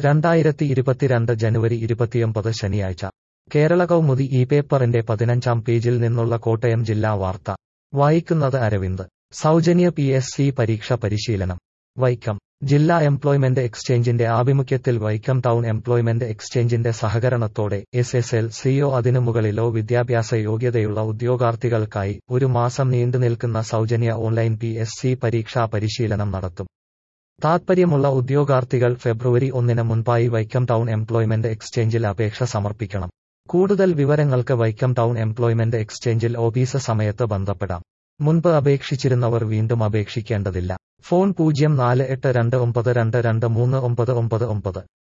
രണ്ടായിരത്തി ഇരുപത്തിരണ്ട് ജനുവരി ഇരുപത്തിയൊമ്പത് ശനിയാഴ്ച കേരള കൗമുദി ഈ പേപ്പറിന്റെ പതിനഞ്ചാം പേജിൽ നിന്നുള്ള കോട്ടയം ജില്ലാ വാർത്ത വായിക്കുന്നത് അരവിന്ദ് സൗജന്യ പി എസ് സി പരീക്ഷ പരിശീലനം വൈക്കം ജില്ലാ എംപ്ലോയ്മെന്റ് എക്സ്ചേഞ്ചിന്റെ ആഭിമുഖ്യത്തിൽ വൈക്കം ടൗൺ എംപ്ലോയ്മെന്റ് എക്സ്ചേഞ്ചിന്റെ സഹകരണത്തോടെ എസ് എസ് എൽ സിയോ അതിനു മുകളിലോ വിദ്യാഭ്യാസ യോഗ്യതയുള്ള ഉദ്യോഗാർത്ഥികൾക്കായി ഒരു മാസം നീണ്ടുനിൽക്കുന്ന സൗജന്യ ഓൺലൈൻ പി എസ് സി പരീക്ഷാ പരിശീലനം നടത്തും താത്പര്യമുള്ള ഉദ്യോഗാർത്ഥികൾ ഫെബ്രുവരി ഒന്നിന് മുൻപായി വൈക്കം ടൗൺ എംപ്ലോയ്മെന്റ് എക്സ്ചേഞ്ചിൽ അപേക്ഷ സമർപ്പിക്കണം കൂടുതൽ വിവരങ്ങൾക്ക് വൈക്കം ടൗൺ എംപ്ലോയ്മെന്റ് എക്സ്ചേഞ്ചിൽ ഓഫീസ് സമയത്ത് ബന്ധപ്പെടാം മുൻപ് അപേക്ഷിച്ചിരുന്നവർ വീണ്ടും അപേക്ഷിക്കേണ്ടതില്ല ഫോൺ പൂജ്യം നാല് എട്ട് രണ്ട് ഒമ്പത് രണ്ട് രണ്ട് മൂന്ന് ഒമ്പത് ഒമ്പത് ഒമ്പത്